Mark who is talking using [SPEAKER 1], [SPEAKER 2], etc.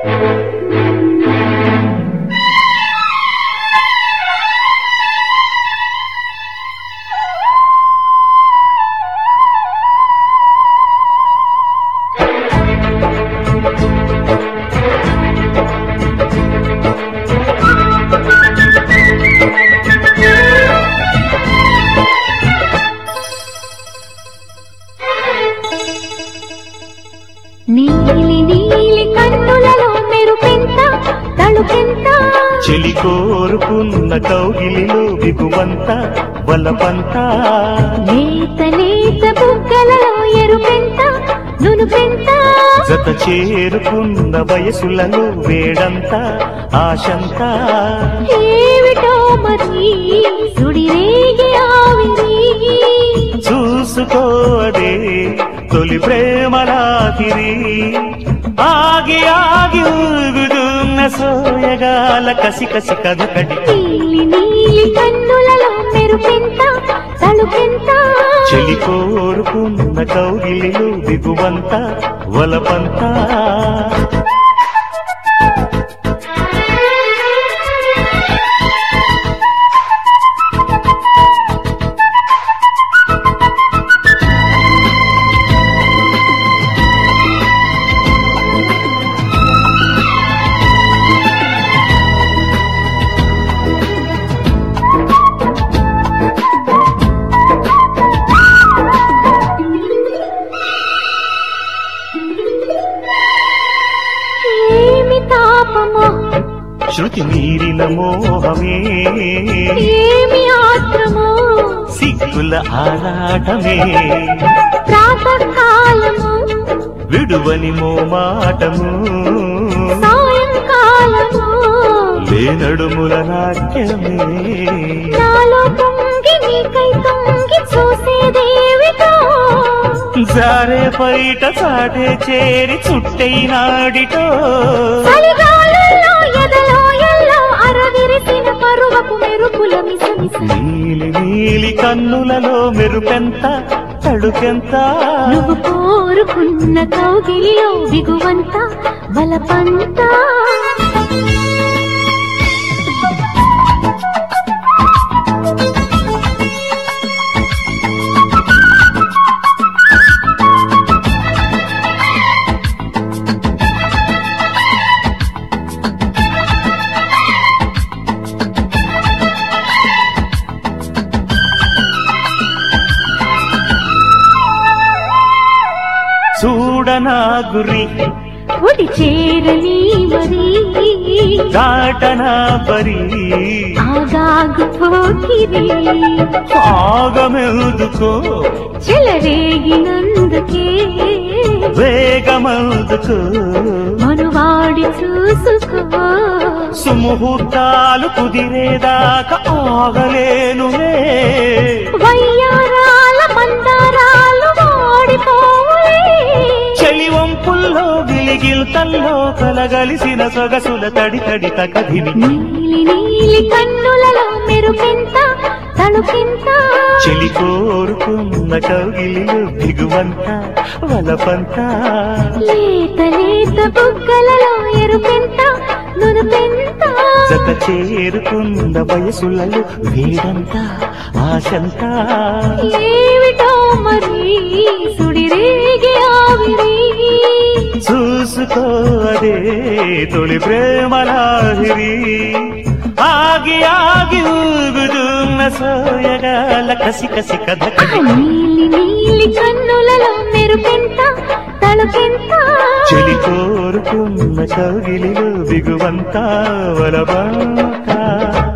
[SPEAKER 1] నీలి నీలి కన్నులలో మెరుపెంత తలుపెంత
[SPEAKER 2] చెలి కోరుకున్న కౌగిలిలో బిగువంత బలపంత
[SPEAKER 1] లేత లేత బుగ్గలలో ఎరుపెంత నునుపెంత
[SPEAKER 2] జత చేరుకున్న వయసులలో వేడంత ఆశంత
[SPEAKER 1] ఏమిటో మరి సుడిరేగి ఆవిరి
[SPEAKER 2] చూసుకోదే తొలి ప్రేమలాగిరి ఆగి ఆగి ఊగుతున్న సోయగాల కసి కసి కదకడి
[SPEAKER 1] నీలి నీలి కన్నులలో మెరుపెంత తలుపెంత
[SPEAKER 2] చెలి కోరుకున్న కౌగిలిలో దిగువంత వలపంత
[SPEAKER 1] ఏమి తాపమో
[SPEAKER 2] శృతి మీరిన మోహమే
[SPEAKER 1] ఏమి ఆత్రమో
[SPEAKER 2] సిగ్గుల ఆరాటమే
[SPEAKER 1] ప్రాతకాలము
[SPEAKER 2] విడువని మోమాటము
[SPEAKER 1] సాయంకాలము
[SPEAKER 2] లేనడుముల నాట్యమే
[SPEAKER 1] నాలో పొంగి నీకై తొంగి చూసేదేవిటో
[SPEAKER 2] జారే బయట చాటే చేరి చుట్టైనాడిటో
[SPEAKER 1] చలిగాలుల్లో ఎదలో ఎల్లో అరవిరిసిన పరువపు మెరుపుల మిసమిస
[SPEAKER 2] నీలి నీలి కన్నులలో మెరుపెంత తడుకెంత
[SPEAKER 1] నువ్వు కోరుకున్న కౌగిలిలో దిగువంత బలపంత
[SPEAKER 2] చూడనా గురి
[SPEAKER 1] ఒడి చేరని మరి
[SPEAKER 2] దాటనా బరి
[SPEAKER 1] ఆగాగు పోకిరి
[SPEAKER 2] ఆగమెదుకో
[SPEAKER 1] చెలరేగినందుకే
[SPEAKER 2] వేగమందుకో
[SPEAKER 1] మనువాడి చూసుకో
[SPEAKER 2] సుముహూర్తాలు కుదిరేదాకా ఆగలేనులే
[SPEAKER 1] వయ్యారాల మందారాలు వాడిపోలే
[SPEAKER 2] చలి వంపుల్లో గిలిగిల్తల్లో కలగలిసిన సొగసుల తడి తడి తకదిమి
[SPEAKER 1] నీలి నీలి కన్నులలో మెరుపెంత తలుపెంత
[SPEAKER 2] చెలి కోరుకున్న కౌగిలిలో దిగువంత వలపంత
[SPEAKER 1] లేత లేత బుగ్గలలో ఎరుపెంత నునుపెంత
[SPEAKER 2] జత చేరుకున్న వయసులలో వేడంత ఆశంత
[SPEAKER 1] ఏమిటో మరి సుడిరేగి ఆవిరి
[SPEAKER 2] చూసుకో అదే తొలి ప్రేమలాహిరి ఆగి ఆగి ఊగుతున్న సోయగాల కసి కసి
[SPEAKER 1] ఆ
[SPEAKER 2] కథ
[SPEAKER 1] నీలి నీలి కన్నులలో మెరుపెంత తలుపెంత
[SPEAKER 2] చెలి కోరుకున్న కౌగిలిలో దిగువంత వలబంత